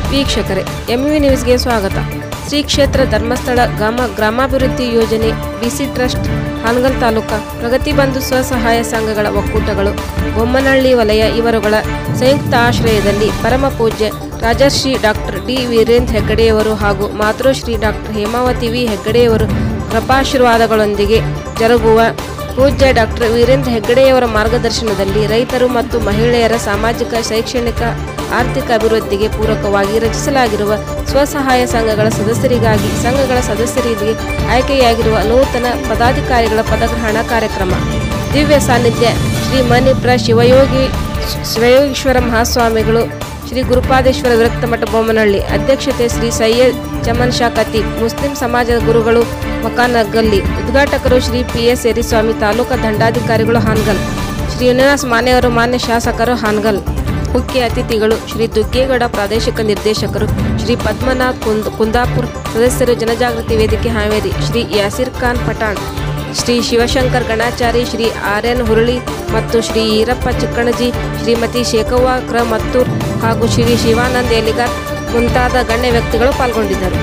ವೀಕ್ಷಕರೇ ಎಂವಿ ನ್ಯೂಸ್ಗೆ ಸ್ವಾಗತ ಶ್ರೀ ಕ್ಷೇತ್ರ ಧರ್ಮಸ್ಥಳ ಗ್ರಾಮ ಗ್ರಾಮಾಭಿವೃದ್ಧಿ ಯೋಜನೆ ಬಿಸಿ ಟ್ರಸ್ಟ್ ಹಾನಗಲ್ ತಾಲೂಕಾ ಪ್ರಗತಿ ಬಂಧು ಸ್ವಸಹಾಯ ಸಂಘಗಳ ಒಕ್ಕೂಟಗಳು ಬೊಮ್ಮನಹಳ್ಳಿ ವಲಯ ಇವರುಗಳ ಸಂಯುಕ್ತ ಆಶ್ರಯದಲ್ಲಿ ಪರಮ ಪೂಜ್ಯ ರಾಜರ್ಷಿ ಡಾಕ್ಟರ್ ಡಿ ವೀರೇಂದ್ರ ಹೆಗ್ಗಡೆಯವರು ಹಾಗೂ ಮಾತೃಶ್ರೀ ಡಾಕ್ಟರ್ ಹೇಮಾವತಿ ವಿ ಹೆಗ್ಗಡೆಯವರು ಕೃಪಾಶೀರ್ವಾದಗಳೊಂದಿಗೆ ಜರುಗುವ ಪೂಜ್ಯ ಡಾಕ್ಟರ್ ವೀರೇಂದ್ರ ಹೆಗ್ಗಡೆಯವರ ಮಾರ್ಗದರ್ಶನದಲ್ಲಿ ರೈತರು ಮತ್ತು ಮಹಿಳೆಯರ ಸಾಮಾಜಿಕ ಶೈಕ್ಷಣಿಕ ಆರ್ಥಿಕ ಅಭಿವೃದ್ಧಿಗೆ ಪೂರಕವಾಗಿ ರಚಿಸಲಾಗಿರುವ ಸ್ವಸಹಾಯ ಸಂಘಗಳ ಸದಸ್ಯರಿಗಾಗಿ ಸಂಘಗಳ ಸದಸ್ಯರಿಗೆ ಆಯ್ಕೆಯಾಗಿರುವ ನೂತನ ಪದಾಧಿಕಾರಿಗಳ ಪದಗ್ರಹಣ ಕಾರ್ಯಕ್ರಮ ದಿವ್ಯ ಸಾನ್ನಿಧ್ಯ ಶ್ರೀ ಮಣಿಪ್ರ ಶಿವಯೋಗಿ ಶಿವಯೋಗೀಶ್ವರ ಮಹಾಸ್ವಾಮಿಗಳು ಶ್ರೀ ಗುರುಪಾದೇಶ್ವರ ವಿರಕ್ತ ಮಠ ಬೊಮ್ಮನಹಳ್ಳಿ ಅಧ್ಯಕ್ಷತೆ ಶ್ರೀ ಸೈಯದ್ ಚಮನ್ ಶಾ ಖತೀಬ್ ಮುಸ್ಲಿಂ ಸಮಾಜದ ಗುರುಗಳು ಮಕಾನಗಲ್ಲಿ ಉದ್ಘಾಟಕರು ಶ್ರೀ ಪಿ ಎಸ್ ಯರಿಸ್ವಾಮಿ ತಾಲೂಕಾ ದಂಡಾಧಿಕಾರಿಗಳು ಹಾನ್ಗಲ್ ಶ್ರೀ ಯುನಿವಾಸ್ ಮಾನೆಯವರು ಮಾನ್ಯ ಶಾಸಕರು ಹಾನ್ಗಲ್ ಮುಖ್ಯ ಅತಿಥಿಗಳು ಶ್ರೀ ದುಗ್ಗೇಗೌಡ ಪ್ರಾದೇಶಿಕ ನಿರ್ದೇಶಕರು ಶ್ರೀ ಪದ್ಮನಾಥ್ ಕುಂದ್ ಕುಂದಾಪುರ್ ಸದಸ್ಯರು ಜನಜಾಗೃತಿ ವೇದಿಕೆ ಹಾವೇರಿ ಶ್ರೀ ಯಾಸಿರ್ ಖಾನ್ ಪಠಾಣ್ ಶ್ರೀ ಶಿವಶಂಕರ್ ಗಣಾಚಾರಿ ಶ್ರೀ ಆರ್ ಎನ್ ಹುರುಳಿ ಮತ್ತು ಶ್ರೀ ಈರಪ್ಪ ಚಿಕ್ಕಣಜಿ ಶ್ರೀಮತಿ ಶೇಖವ್ವ ಕ್ರ ಮತ್ತೂರ್ ಹಾಗೂ ಶ್ರೀ ಶಿವಾನಂದ ಎಲಿಗಾರ್ ಮುಂತಾದ ಗಣ್ಯ ವ್ಯಕ್ತಿಗಳು ಪಾಲ್ಗೊಂಡಿದ್ದರು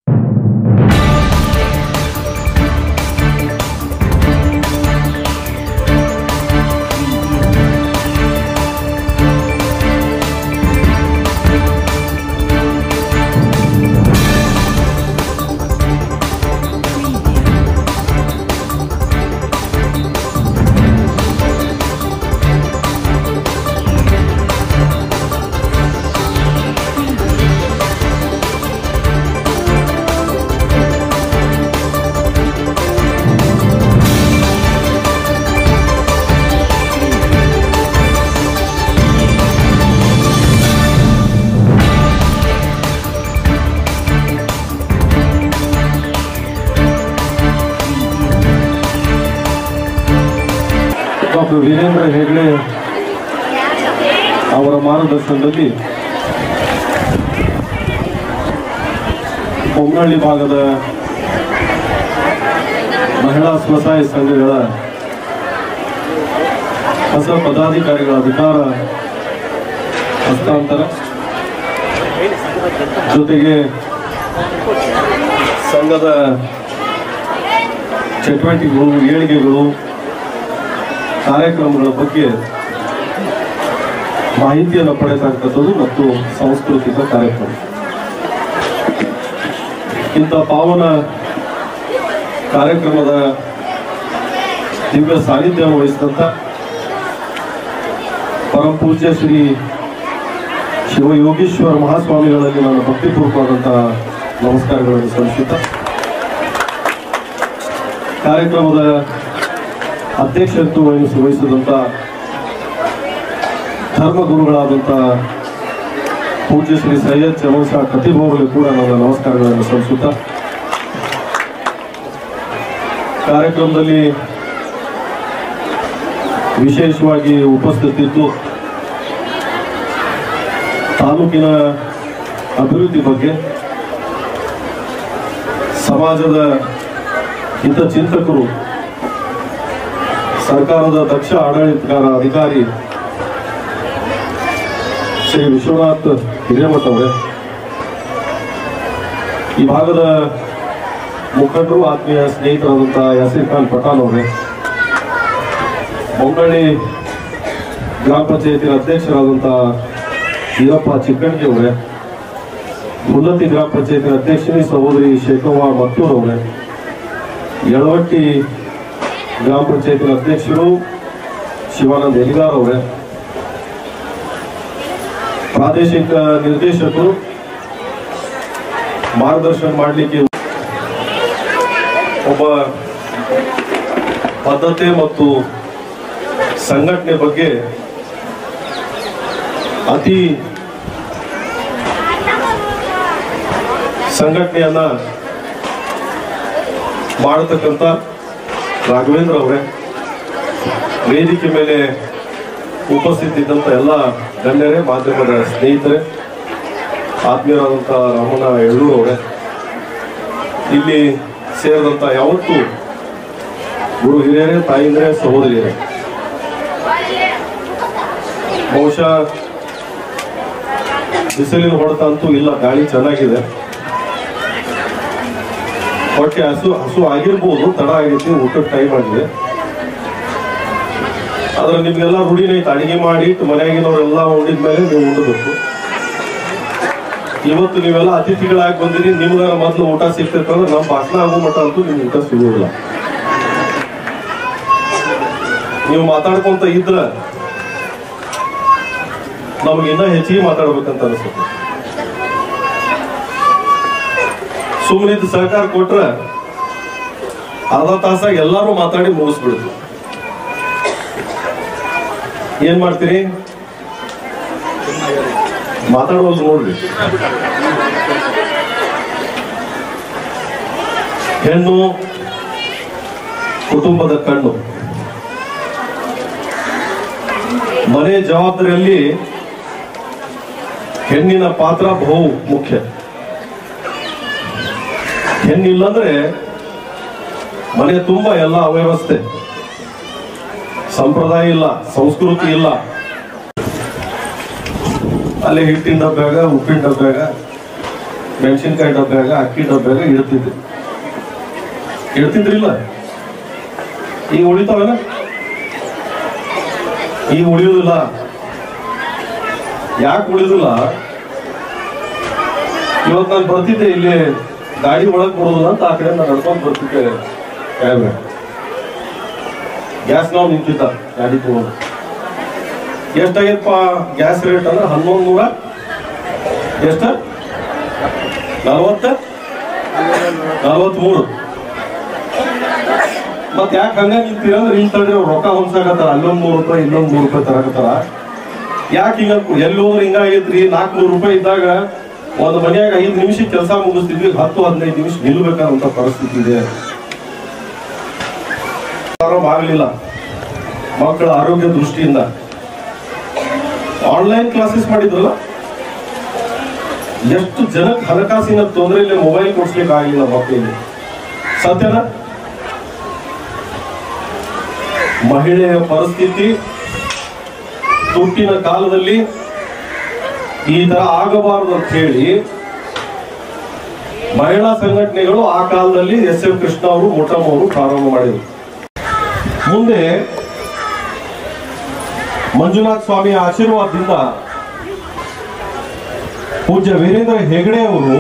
ಡಾಕ್ಟರ್ ವೀರೇಂದ್ರ ಹೆಗ್ಡೆ ಅವರ ಮಾರ್ಗದರ್ಶನದಲ್ಲಿ ಹೊನ್ನಳ್ಳಿ ಭಾಗದ ಮಹಿಳಾ ಸ್ವಸಹಾಯ ಸಂಘಗಳ ಹೊಸ ಪದಾಧಿಕಾರಿಗಳ ಅಧಿಕಾರ ಹಸ್ತಾಂತರ ಜೊತೆಗೆ ಸಂಘದ ಚಟುವಟಿಕೆಗಳು ಏಳಿಗೆಗಳು ಕಾರ್ಯಕ್ರಮಗಳ ಬಗ್ಗೆ ಮಾಹಿತಿಯನ್ನು ಪಡೆಯತಕ್ಕಂಥದ್ದು ಮತ್ತು ಸಾಂಸ್ಕೃತಿಕ ಕಾರ್ಯಕ್ರಮ ಇಂಥ ಪಾವನ ಕಾರ್ಯಕ್ರಮದ ದಿವ್ಯ ಸಾನ್ನಿಧ್ಯವನ್ನು ವಹಿಸಿದಂಥ ಪರಮ ಪೂಜ್ಯ ಶ್ರೀ ಶಿವಯೋಗೀಶ್ವರ ಮಹಾಸ್ವಾಮಿಗಳಲ್ಲಿ ನಾನು ಭಕ್ತಿಪೂರ್ವಕವಾದಂತಹ ನಮಸ್ಕಾರಗಳನ್ನು ಸಲ್ಲಿಸುತ್ತಾ ಕಾರ್ಯಕ್ರಮದ ಅಧ್ಯಕ್ಷತ್ವ ವಹಿಸಿ ವಹಿಸಿದಂಥ ಧರ್ಮಗುರುಗಳಾದಂಥ ಪೂಜ್ಯ ಶ್ರೀ ಸೈಯದ್ ಚಮನ್ ಶಾ ಖತೀಬ್ ಅವರಿಗೆ ಕೂಡ ನನ್ನ ನಮಸ್ಕಾರಗಳನ್ನು ಸಲ್ಲಿಸುತ್ತಾ ಕಾರ್ಯಕ್ರಮದಲ್ಲಿ ವಿಶೇಷವಾಗಿ ಉಪಸ್ಥಿತಿದ್ದು ತಾಲೂಕಿನ ಅಭಿವೃದ್ಧಿ ಬಗ್ಗೆ ಸಮಾಜದ ಹಿತಚಿಂತಕರು ಸರ್ಕಾರದ ದಕ್ಷ ಆಡಳಿತಗಾರ ಅಧಿಕಾರಿ ಶ್ರೀ ವಿಶ್ವನಾಥ್ ಹಿರೇಮಠ ಅವರೇ ಈ ಭಾಗದ ಮುಖಂಡರು ಆತ್ಮೀಯ ಸ್ನೇಹಿತರಾದಂಥ ಯಾಸೀರ್ ಖಾನ್ ಪಠಾಣ್ ಅವರೇ ಬೊಮ್ಮಳ್ಳಿ ಗ್ರಾಮ ಪಂಚಾಯತಿನ ಅಧ್ಯಕ್ಷರಾದಂಥ ಈರಪ್ಪ ಚಿಕ್ಕಣ್ಗಿ ಅವರೇ ಉನ್ನತಿ ಗ್ರಾಮ ಪಂಚಾಯತಿನ ಅಧ್ಯಕ್ಷನಿ ಸಹೋದರಿ ಶೇಖವ್ವ ಮತ್ತೂರ್ ಅವರೇ ಯಳವಟ್ಟಿ ಗ್ರಾಮ ಪಂಚಾಯತಿನ ಅಧ್ಯಕ್ಷರು ಶಿವಾನಂದ ಎಲಿಗಾರ್ ಅವರೇ ಪ್ರಾದೇಶಿಕ ನಿರ್ದೇಶಕರು ಮಾರ್ಗದರ್ಶನ ಮಾಡಲಿಕ್ಕೆ ಒಬ್ಬ ಬದ್ಧತೆ ಮತ್ತು ಸಂಘಟನೆ ಬಗ್ಗೆ ಅತಿ ಸಂಘಟನೆಯನ್ನ ಮಾಡತಕ್ಕಂಥ ರಾಘವೇಂದ್ರ ಅವರೇ ವೇದಿಕೆ ಮೇಲೆ ಉಪಸ್ಥಿತಿದ್ದಂಥ ಎಲ್ಲ ಗಣ್ಯರೇ ಮಾಧ್ಯಮದ ಸ್ನೇಹಿತರೆ ಆತ್ಮೀಯರಾದಂಥ ರಾಮಣ್ಣ ಎಳ್ಳೂರು ಅವರೇ ಇಲ್ಲಿ ಸೇರಿದಂಥ ಯಾವತ್ತೂ ಗುರು ಹಿರಿಯರೇ ತಾಯಿಂದ್ರೆ ಸಹೋದರಿಯರೇ ಬಹುಶಃ ಬಿಸಿಲಿನ ಹೊಡೆತ ಅಂತೂ ಇಲ್ಲ ಗಾಳಿ ಚೆನ್ನಾಗಿದೆ ಹೊಟ್ಟೆ ಹಸು ಹಸು ಆಗಿರ್ಬೋದು ತಡ ಆಗೈತಿ ಊಟದ ಟೈಮ್ ಆಗಿದೆ ಆದ್ರೆ ನಿಮ್ಗೆಲ್ಲ ರೂಢಿನ ಐತೆ ಅಡಿಗೆ ಮಾಡಿ ಇಟ್ಟು ಮನೆಯಾಗಿನವರೆಲ್ಲ ಉಂಡಿದ್ಮೇಲೆ ನೀವು ಉಂಡಬೇಕು ಇವತ್ತು ನೀವೆಲ್ಲ ಅತಿಥಿಗಳಾಗಿ ಬಂದಿರಿ ನಿಮ್ಗಾರ ಮೊದಲು ಊಟ ಸಿಗ್ತೈತೆ ಅಂದ್ರೆ ನಮ್ಮ ಭಾಷಣ ಆಗೋ ಮಟ್ಟ ಅಂತೂ ನಿಮ್ಗೆ ಊಟ ಸಿಗೋದಿಲ್ಲ ನೀವು ಮಾತಾಡ್ಕೊಂತ ಇದ್ರ ನಮ್ಗೆ ಇನ್ನೂ ಹೆಚ್ಚಿಗೆ ಮಾತಾಡ್ಬೇಕಂತ ಅನಿಸುತ್ತೆ ಸುಮ್ಮನೆ ಇದ್ದು ಸಹಕಾರ ಕೊಟ್ರ ಅರ್ಧ ತಾಸಾಗ ಎಲ್ಲಾರು ಮಾತಾಡಿ ಮುಗಿಸ್ಬಿಡುದು ಏನ್ ಮಾಡ್ತೀರಿ ಮಾತಾಡೋದು ನೋಡ್ರಿ ಹೆಣ್ಣು ಕುಟುಂಬದ ಕಣ್ಣು ಮನೆ ಜವಾಬ್ದಾರಿಯಲ್ಲಿ ಹೆಣ್ಣಿನ ಪಾತ್ರ ಬಹು ಮುಖ್ಯ ಹೆಣ್ಣಿಲ್ಲಂದ್ರೆ ಮನೆ ತುಂಬ ಎಲ್ಲ ಅವ್ಯವಸ್ಥೆ ಸಂಪ್ರದಾಯ ಇಲ್ಲ ಸಂಸ್ಕೃತಿ ಇಲ್ಲ ಅಲ್ಲೇ ಹಿಟ್ಟಿನ ಡಬ್ಬ್ಯಾಗ ಉಪ್ಪಿನ ಡಬ್ಬ್ಯಾಗ ಮೆಣಸಿನ್ಕಾಯಿ ಡಬ್ಬ್ಯಾಗ ಅಕ್ಕಿ ಡಬ್ಬ್ಯಾಗ ಇಡ್ತಿದ್ದೆ ಇಡ್ತಿದ್ರಿಲ್ಲ ಈಗ ಉಳಿತಾವೇನ ಈಗ ಉಳಿಯುವುದಿಲ್ಲ ಯಾಕೆ ಉಳಿದಿಲ್ಲ ಇವತ್ತು ನಾನು ಬರ್ತಿದ್ದೆ ಇಲ್ಲಿ ಗಾಡಿ ಒಳಗೆ ಬರೋದಿಲ್ಲ ಅಂತ ಆ ಕಡೆ ನಾನು ನಡ್ಕೊಂಡು ಬರ್ತಿದ್ದೆ ಕ್ಯಾಬ್ರೆ ಗ್ಯಾಸ್ ನಾವು ನಿಂತಿದ್ದ ಗಾಡಿ ತಗೊಂಡು ಎಷ್ಟಾಗೈತಪ್ಪ ಗ್ಯಾಸ್ ರೇಟ್ ಅಂದ್ರೆ ಹನ್ನೊಂದು ನೂರ ಎಷ್ಟ ನಲವತ್ತ ನಲವತ್ಮೂರು ಮತ್ ಯಾಕೆ ಹಂಗ ನಿಂತೀರ ಅಂದ್ರೆ ಇಲ್ಲಿ ತಡ್ರಿ ಅವ್ರು ರೊಕ್ಕ ಹೊಂದ್ಸಾಕತ್ತಾರ ಅಲ್ಲೊಂದ್ ಮೂರು ರೂಪಾಯಿ ಇಲ್ಲೊಂದ್ ಮೂರು ರೂಪಾಯಿ ತರಕತ್ತಾರ ಯಾಕೆ ಹಿಂಗ ಎಲ್ಲಿ ಹೋದ್ರೆ ಹಿಂಗಾಗೈತ್ರಿ ನಾಲ್ಕುನೂರು ರೂಪಾಯಿ ಇದ್ದಾಗ ಒಂದು ಮನ್ಯಾಗ ಐದು ನಿಮಿಷ ಕೆಲಸ ಮುಗಿಸ್ತಿದ್ವಿ ಹತ್ತು ಹದಿನೈದು ನಿಮಿಷ ನಿಲ್ಬೇಕಾದಂತ ಪರಿಸ್ಥಿತಿ ಇದೆ ಆರಾಮ ಆಗಲಿಲ್ಲ ಮಕ್ಕಳ ಆರೋಗ್ಯ ದೃಷ್ಟಿಯಿಂದ ಆನ್ಲೈನ್ ಕ್ಲಾಸಸ್ ಮಾಡಿದ್ರಲ್ಲ ಎಷ್ಟು ಜನಕ್ಕೆ ಹಣಕಾಸಿನ ತೊಂದರೆಯಲ್ಲಿ ಮೊಬೈಲ್ ಕೊಡ್ಸ್ಲಿಕ್ಕೆ ಆಗಿಲ್ಲ ಮಕ್ಕಳಿಗೆ ಸತ್ಯನ ಮಹಿಳೆಯ ಪರಿಸ್ಥಿತಿ ತುಟ್ಟಿನ ಕಾಲದಲ್ಲಿ ಈ ತರ ಆಗಬಾರದು ಅಂತ ಹೇಳಿ ಮಹಿಳಾ ಸಂಘಟನೆಗಳು ಆ ಕಾಲದಲ್ಲಿ ಎಸ್ ಎಂ ಕೃಷ್ಣ ಅವರು ಮೊಟಮ್ ಅವರು ಪ್ರಾರಂಭ ಮಾಡಿದರು ಮುಂದೆ ಮಂಜುನಾಥ ಸ್ವಾಮಿಯ ಆಶೀರ್ವಾದದಿಂದ ಪೂಜ್ಯ ವೀರೇಂದ್ರ ಹೆಗಡೆ ಅವರು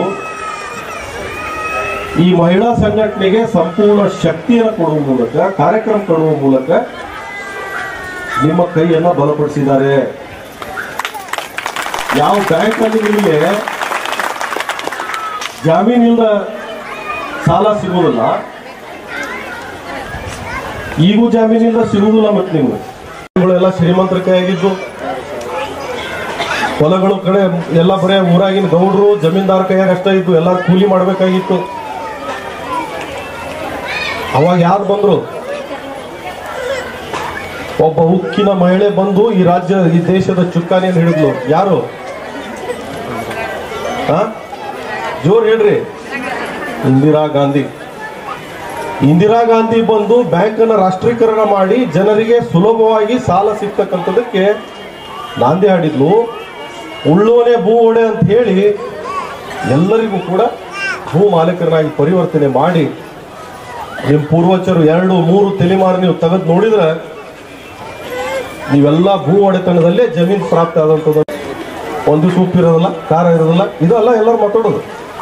ಈ ಮಹಿಳಾ ಸಂಘಟನೆಗೆ ಸಂಪೂರ್ಣ ಶಕ್ತಿಯನ್ನು ಕೊಡುವ ಮೂಲಕ ಕಾರ್ಯಕ್ರಮ ಕೊಡುವ ಮೂಲಕ ನಿಮ್ಮ ಕೈಯನ್ನ ಬಲಪಡಿಸಿದ್ದಾರೆ ಯಾವ ಬ್ಯಾಂಕ್ ಅಲ್ಲಿ ನಿಮಗೆ ಜಾಮೀನಿಲ್ಲದ ಸಾಲ ಸಿಗುವುದಿಲ್ಲ ಈಗೂ ಜಾಮೀನಿಂದ ಸಿಗುವುದಿಲ್ಲ ಮತ್ತೆ ನಿಮ್ಗೆ ಎಲ್ಲ ಶ್ರೀಮಂತರ ಕೈಯಾಗಿದ್ದು ಹೊಲಗಳು ಕಡೆ ಎಲ್ಲ ಬರೇ ಊರಾಗಿನ ಗೌಡ್ರು ಜಮೀನ್ದಾರ ಕೈಯಾಗ ಅಷ್ಟ ಇದ್ದು ಎಲ್ಲ ಕೂಲಿ ಮಾಡಬೇಕಾಗಿತ್ತು ಅವಾಗ ಯಾರು ಬಂದ್ರು ಒಬ್ಬ ಉಕ್ಕಿನ ಮಹಿಳೆ ಬಂದು ಈ ರಾಜ್ಯ ಈ ದೇಶದ ಚುಕ್ಕಾಣಿಯನ್ನು ಹಿಡಿದ್ಲು ಯಾರು ಆ? ಜೋರ್ ಹೇಳ್ರಿ ಇಂದಿರಾ ಗಾಂಧಿ ಇಂದಿರಾ ಗಾಂಧಿ ಬಂದು ಬ್ಯಾಂಕ್ ಅನ್ನ ರಾಷ್ಟ್ರೀಕರಣ ಮಾಡಿ ಜನರಿಗೆ ಸುಲಭವಾಗಿ ಸಾಲ ಸಿಗ್ತಕ್ಕಂಥದಕ್ಕೆ ನಾಂದಿ ಹಾಡಿದ್ಲು ಉಳ್ಳೋನೆ ಭೂ ಒಡೆ ಅಂತ ಹೇಳಿ ಎಲ್ಲರಿಗೂ ಕೂಡ ಭೂ ಮಾಲೀಕರನ್ನಾಗಿ ಪರಿವರ್ತನೆ ಮಾಡಿ ನಿಮ್ಮ ಪೂರ್ವಜರು ಎರಡು ಮೂರು ತಲೆಮಾರು ನೀವು ತೆಗೆದು ನೋಡಿದ್ರೆ ನೀವೆಲ್ಲ ಭೂ ಒಡೆತನದಲ್ಲೇ ಜಮೀನು ಪ್ರಾಪ್ತಿ ಆದಂಥದ್ದು ಒಂದು ದಿವಸ ಉಪ್ಪು ಇರೋದಿಲ್ಲ ಖಾರ ಇರೋದಿಲ್ಲ ಇದೆಲ್ಲ ಎಲ್ಲರೂ ಮಾತಾಡೋದು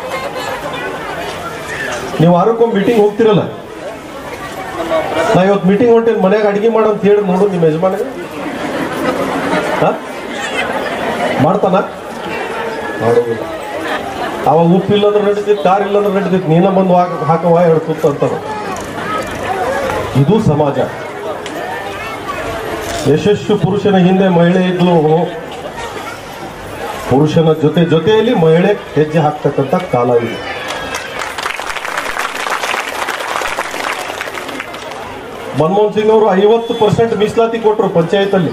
ನೀವು ವಾರಕ್ಕೊಮ್ಮೆ ಮೀಟಿಂಗ್ ಹೋಗ್ತಿರಲ್ಲ ನಾ ಇವತ್ತು ಮೀಟಿಂಗ್ ಹೊಂಟೇನು ಮನ್ಯಾಗ ಅಡಿಗೆ ಮಾಡು ಅಂತ ಹೇಳಿ ನೋಡು ನಿಮ್ಮ ಯಜಮಾನಿಗೆ ಹಾ? ಮಾಡ್ತಾನ ಮಾಡೋದಿಲ್ಲ ಅವಾಗ ಉಪ್ಪು ಇಲ್ಲಂದ್ರೆ ನಡೀತಿತ್ತು ಕಾರ್ ಇಲ್ಲಂದ್ರೆ ನಡೀತಿತ್ತು ನೀನ ಬಂದು ಹಾಕ ಹಾಕವ ಎರಡು ತುತ್ತು ಅಂತಾರ ಇದು ಸಮಾಜ ಯಶಸ್ಸು ಪುರುಷನ ಹಿಂದೆ ಮಹಿಳೆ ಇದ್ಲು ಪುರುಷನ ಜೊತೆ ಜೊತೆಯಲ್ಲಿ ಮಹಿಳೆ ಹೆಜ್ಜೆ ಹಾಕ್ತಕ್ಕಂಥ ಕಾಲ ಇದೆ ಮನಮೋಹನ್ ಸಿಂಗ್ ಅವರು ಐವತ್ತು ಪರ್ಸೆಂಟ್ ಮೀಸಲಾತಿ ಕೊಟ್ಟರು ಪಂಚಾಯತ್ ಅಲ್ಲಿ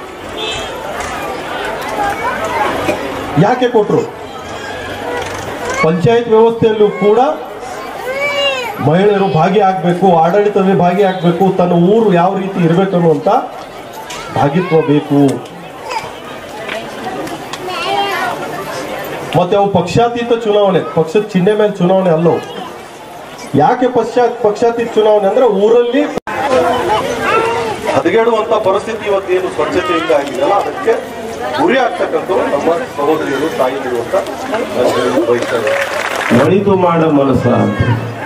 ಯಾಕೆ ಕೊಟ್ಟರು ಪಂಚಾಯತ್ ವ್ಯವಸ್ಥೆಯಲ್ಲೂ ಕೂಡ ಮಹಿಳೆಯರು ಭಾಗಿಯಾಗಬೇಕು ಆಡಳಿತವೇ ಭಾಗಿಯಾಗಬೇಕು ತನ್ನ ಊರು ಯಾವ ರೀತಿ ಇರಬೇಕು ಅನ್ನುವಂಥ ಭಾಗಿತ್ವ ಬೇಕು ಮತ್ತೆ ಅವು ಪಕ್ಷಾತೀತ ಚುನಾವಣೆ ಪಕ್ಷದ ಚಿಹ್ನೆ ಮೇಲೆ ಚುನಾವಣೆ ಅಲ್ಲವು ಯಾಕೆ ಪಕ್ಷ ಪಕ್ಷಾತೀತ ಚುನಾವಣೆ ಅಂದ್ರೆ ಊರಲ್ಲಿ ಹದಗೆಡುವಂತ ಪರಿಸ್ಥಿತಿ ಇವತ್ತೇನು ಸ್ವಚ್ಛತೆಯಿಂದ ಆಗಿದೆಯಲ್ಲ ಅದಕ್ಕೆ ಗುರಿ ಆಗ್ತಕ್ಕಂಥವ್ರು ನಮ್ಮ ಸಹೋದರಿಯರು ತಾಯಿಯರು ಅಂತ ನಾನು ಹೇಳಲು ಬಯಸ್ತೇನೆ ಒಳಿತು ಮಾಡ ಮನಸ್ಸ ಅಂತ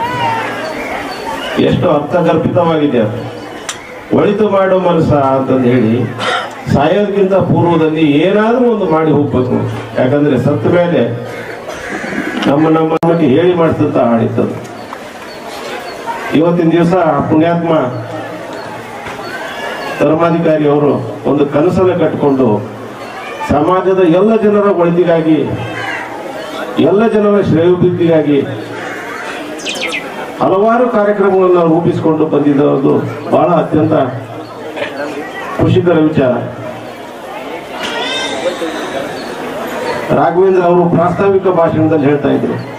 ಎಷ್ಟು ಅರ್ಥಗರ್ಭಿತವಾಗಿದೆ ಅದು ಒಳಿತು ಮಾಡೋ ಮನಸ್ಸ ಅಂತಂದು ಹೇಳಿ ಸಾಯೋದಕ್ಕಿಂತ ಪೂರ್ವದಲ್ಲಿ ಏನಾದರೂ ಒಂದು ಮಾಡಿ ಹೋಗ್ಬೇಕು ಯಾಕಂದ್ರೆ ಸತ್ತ ಮೇಲೆ ನಮ್ಮ ನಮ್ಮ ಬಗ್ಗೆ ಹೇಳಿ ಮಾಡಿಸ್ತಂತ ಹಾಡಿತ್ತದು ಇವತ್ತಿನ ದಿವಸ ಪುಣ್ಯಾತ್ಮ ಧರ್ಮಾಧಿಕಾರಿ ಅವರು ಒಂದು ಕನಸನ್ನ ಕಟ್ಟಿಕೊಂಡು ಸಮಾಜದ ಎಲ್ಲ ಜನರ ಒಳಿತಿಗಾಗಿ ಎಲ್ಲ ಜನರ ಶ್ರೇಯೋಭಿವೃದ್ಧಿಗಾಗಿ ಹಲವಾರು ಕಾರ್ಯಕ್ರಮಗಳನ್ನು ರೂಪಿಸಿಕೊಂಡು ಬಂದಿದ್ದು ಬಹಳ ಅತ್ಯಂತ ಖುಷಿಕರ ವಿಚಾರ ರಾಘವೇಂದ್ರ ಅವರು ಪ್ರಾಸ್ತಾವಿಕ ಭಾಷಣದಲ್ಲಿ ಹೇಳ್ತಾ ಇದ್ರು